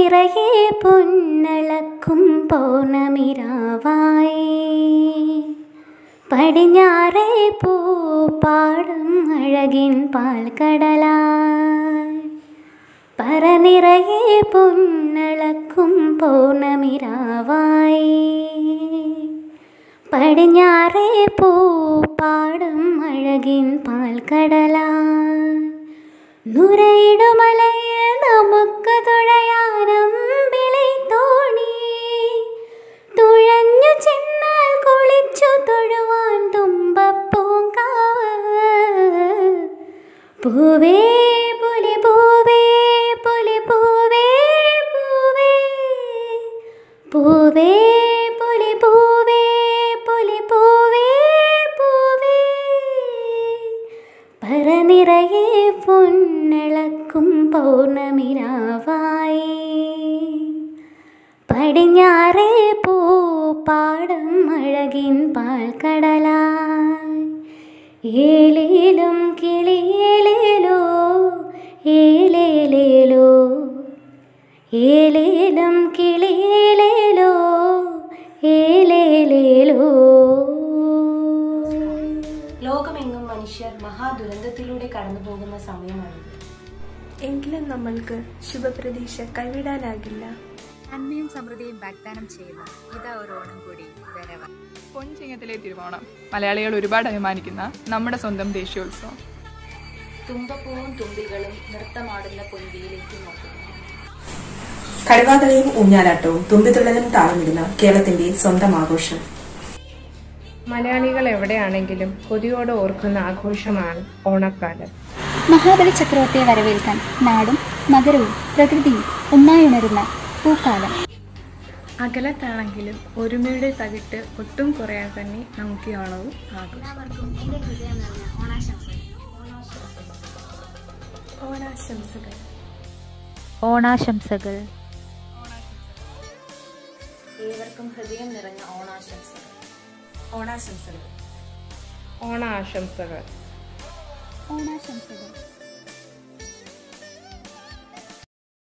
നിറയെ പൊന്നളക്കും പൗർണമിരാവായി പടിഞ്ഞാറേ പൂപ്പാടും അഴകിൻ പാൽക്കടലായി പറനിറയെ പൊന്നളക്കും പൗർണമിരാവായി പടിഞ്ഞാറേ പൂപ്പാടും അഴകിൻ പാൽക്കടലായി നുരയിടുമലയിൽ നമുക്ക് തുഴയാനം വിളി തോണി തുഴഞ്ഞു ചെന്നാൽ കുളിച്ചു തൊഴുവാൻ തുമ്പപ്പൂങ്കാവ് പൂവേ പുലി പൂവേ പുലി പൂവേ പൂവേ പൂവേ പുലി പൂവേ പുലി പൂവേ പൂവേ പറനിറയെ പൊന്നിളക്കും പൗർണമിരാവായി പടിഞ്ഞാറേ പൂപ്പാടം അഴകിൻ പാൽക്കടലായി ഏലേലും കിളിയേലേലോ ഏലേലേലോ ഏലേലും കിളിയേലേലോ ഏലേലേലോ ലോകമെങ്ങും മനുഷ്യർ മഹാദുരന്തത്തിലൂടെ കടന്നു പോകുന്ന സമയമാണിത് എങ്കിലും നമ്മൾക്ക് ശുഭപ്രതീക്ഷ കൈവിടാനാകില്ല നന്മയും സമൃദ്ധിയും വാഗ്ദാനം ചെയ്യുന്ന ഇതാ ഒരു ഓണം കൂടി വരവ് പൊൻചിങ്ങത്തിലെ തിരുവോണം മലയാളികൾ ഒരുപാട് അഭിമാനിക്കുന്ന നമ്മുടെ സ്വന്തം ദേശീയോത്സവം തുമ്പപ്പൂവും തുമ്പികളും നൃത്തമാടുന്ന പൊൻവിയിലേക്ക് നോക്കുന്നു കടുവാകളെയും ഊഞ്ഞാലാട്ടവും തുമ്പിതുള്ളലും താളമിടുന്ന കേരളത്തിന്റെ സ്വന്തം ആഘോഷം മലയാളികൾ എവിടെയാണെങ്കിലും കൊതിയോടെ ഓർക്കുന്ന ആഘോഷമാണ് ഓണക്കാലം മഹാബലി ചക്രവർത്തിയെ വരവേൽക്കാൻ നാടും നഗരവും പ്രകൃതിയും ഒന്നായുണരുന്ന പൂക്കാലം അകലത്താണെങ്കിലും ഒരുമയുടെ തകിട്ട് ഒട്ടും കുറയാൻ തന്നെ നമുക്ക് ഈ ഓണവും ആഘോഷം ഓണാശംസകൾ ഓണാശംസകൾ ഏവർക്കും ഹൃദയം നിറഞ്ഞ ഓണാശംസകൾ ഓണാശംസകൾ ഓണാശംസകൾ ഓണാശംസകൾ